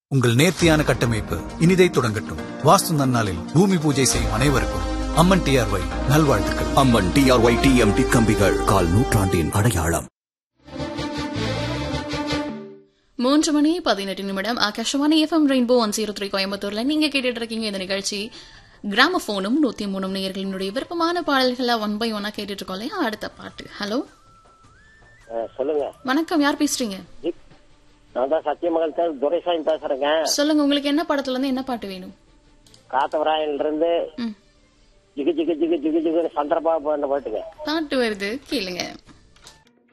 உங்கள் நேர்த்தியான கட்டமைப்பு இனிதை தொடங்கட்டும் வாஸ்து நன்னாளில் பூமி பூஜை செய்யும் அனைவருக்கும் அம்மன் டிஆர்ஒய் நல்வாழ்த்துக்கள் அம்மன் டிஆர்ஒய் டிஎம்டி கம்பிகள் கால் நூற்றாண்டின் அடையாளம் மூன்று மணி பதினெட்டு நிமிடம் Akashvani FM rainbow one zero three கோயம்புத்தூர்ல நீங்க கேட்டுட்டு இருக்கீங்க இந்த நிகழ்ச்சி கிராமபோனும் நூத்தி மூணு நேயர்களினுடைய விருப்பமான பாடல்களா ஒன் பை ஒன்னா கேட்டுட்டு இருக்கோம் இல்லையா அடுத்த பாட்டு ஹலோ ஆ, சொல்லுங்க வணக்கம் யார் பேசுறீங்க ஜி, நான் தான் சத்தியமங்கல் தேர் துரைசாமி பேசுறேங்க சொல்லுங்க உங்களுக்கு என்ன படத்துல இருந்து என்ன பாட்டு வேணும் காத்தவராயில இருந்து ம். ஜிகு ஜிகு ஜிகு ஜிகு ஜிகு சந்திரபாபு அந்த பாட்டுங்க பாட்டு வருது கேளுங்க